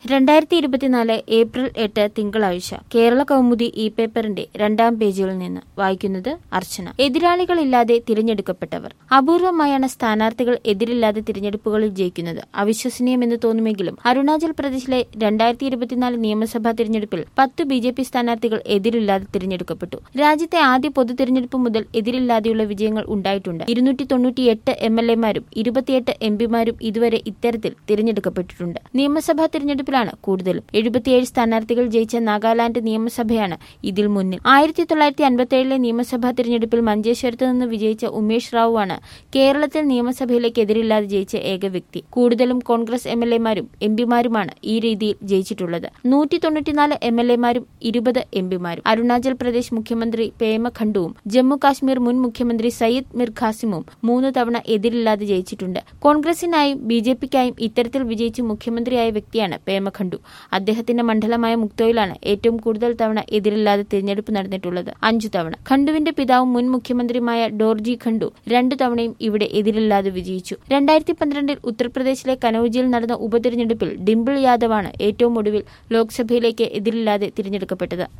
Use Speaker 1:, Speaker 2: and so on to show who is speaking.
Speaker 1: രണ്ടായിരത്തി ഇരുപത്തിനാല് ഏപ്രിൽ എട്ട് തിങ്കളാഴ്ച കേരള കൗമുദി ഇ പേപ്പറിന്റെ രണ്ടാം പേജിൽ നിന്ന് വായിക്കുന്നത് അർച്ചന എതിരാളികളില്ലാതെ തിരഞ്ഞെടുക്കപ്പെട്ടവർ അപൂർവമായാണ് സ്ഥാനാർത്ഥികൾ എതിരില്ലാതെ തിരഞ്ഞെടുപ്പുകളിൽ ജയിക്കുന്നത് അവിശ്വസനീയമെന്ന് തോന്നുമെങ്കിലും അരുണാചൽ പ്രദേശിലെ രണ്ടായിരത്തി ഇരുപത്തിനാല് നിയമസഭാ തിരഞ്ഞെടുപ്പിൽ പത്ത് ബി ജെ പി സ്ഥാനാർത്ഥികൾ എതിരില്ലാതെ തിരഞ്ഞെടുക്കപ്പെട്ടു രാജ്യത്തെ ആദ്യ പൊതു തിരഞ്ഞെടുപ്പ് മുതൽ എതിരില്ലാതെയുള്ള വിജയങ്ങൾ ഉണ്ടായിട്ടുണ്ട് ഇരുന്നൂറ്റി തൊണ്ണൂറ്റിയെട്ട് എം എൽ എമാരും ഇരുപത്തിയെട്ട് എം പിമാരും ഇതുവരെ ഇത്തരത്തിൽ തിരഞ്ഞെടുക്കപ്പെട്ടിട്ടുണ്ട് നിയമസഭാ തിരഞ്ഞെടുപ്പിലാണ് കൂടുതലും എഴുപത്തിയേഴ് സ്ഥാനാർത്ഥികൾ ജയിച്ച നാഗാലാന്റ് നിയമസഭയാണ് ഇതിൽ മുന്നിൽ ആയിരത്തി തൊള്ളായിരത്തി അൻപത്തിയേഴിലെ നിയമസഭാ തിരഞ്ഞെടുപ്പിൽ മഞ്ചേശ്വരത്ത് നിന്ന് വിജയിച്ച ഉമേഷ് റാവുവാണ് കേരളത്തിൽ നിയമസഭയിലേക്ക് എതിരില്ലാതെ ജയിച്ച ഏക വ്യക്തി കൂടുതലും കോൺഗ്രസ് എം എൽ എമാരും എം പിമാരുമാണ് ഈ രീതിയിൽ ജയിച്ചിട്ടുള്ളത് നൂറ്റി തൊണ്ണൂറ്റിനാല് എം എൽ എമാരും ഇരുപത് എം പിമാരും അരുണാചൽ പ്രദേശ് മുഖ്യമന്ത്രി പേമ ഖണ്ഡുവും ജമ്മു കാശ്മീർ മുൻ മുഖ്യമന്ത്രി സയ്യിദ് മിർ ഖാസിമും മൂന്ന് തവണ എതിരില്ലാതെ ജയിച്ചിട്ടുണ്ട് കോൺഗ്രസിനായും ബി ജെ പിക്കായും ഇത്തരത്തിൽ വിജയിച്ച് മുഖ്യമന്ത്രിയായ വ്യക്തിയാണ് പേമ ഖണ്ഡു അദ്ദേഹത്തിന്റെ മണ്ഡലമായ മുക്തോയിലാണ് ഏറ്റവും കൂടുതൽ തവണ എതിരില്ലാതെ തിരഞ്ഞെടുപ്പ് നടന്നിട്ടുള്ളത് അഞ്ചു തവണ ഖണ്ഡുവിന്റെ പിതാവും മുൻ മുഖ്യമന്ത്രിയുമായ ഡോർജി ഖണ്ഡു രണ്ടു തവണയും ഇവിടെ എതിരില്ലാതെ വിജയിച്ചു രണ്ടായിരത്തി പന്ത്രണ്ടിൽ ഉത്തർപ്രദേശിലെ കനൌജിയിൽ നടന്ന ഉപതിരഞ്ഞെടുപ്പിൽ ഡിംപിൾ യാദവാണ് ഏറ്റവും ഒടുവിൽ ലോക്സഭയിലേക്ക് എതിരില്ലാതെ തിരഞ്ഞെടുക്കപ്പെട്ടത്